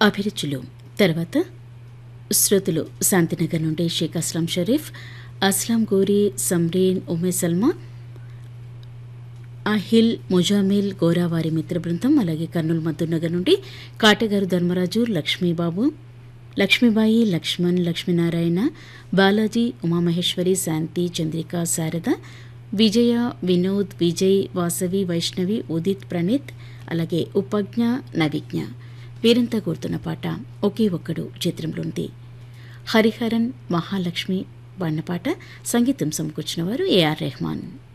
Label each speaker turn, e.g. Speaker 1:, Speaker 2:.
Speaker 1: అభిరుచులు తర్వాత శ్రోతలు శాంతినగర్ నుండి షేక్ అస్లాం షరీఫ్ అస్లాం గోరి సమ్రీన్ ఉమే సల్మా అహిల్ ముజామిల్ గోరావారి మిత్ర బృందం అలాగే కర్నూలు మద్దూనగర్ నుండి కాటగారు ధర్మరాజు లక్ష్మీబాబు లక్ష్మీబాయి లక్ష్మణ్ లక్ష్మీనారాయణ బాలాజీ ఉమామహేశ్వరి శాంతి చంద్రిక శారద విజయ వినోద్ విజయ్ వాసవి వైష్ణవి ఉదిత్ ప్రణీత్ అలాగే ఉపజ్ఞ నవిజ్ఞ వీరంతా కోరుతున్న పాట ఒకే ఒక్కడు చిత్రంలోనిది హరిహరన్ మహాలక్ష్మి పాడిన పాట సంగీతం సమకూర్చిన వారు ఏఆర్ రెహమాన్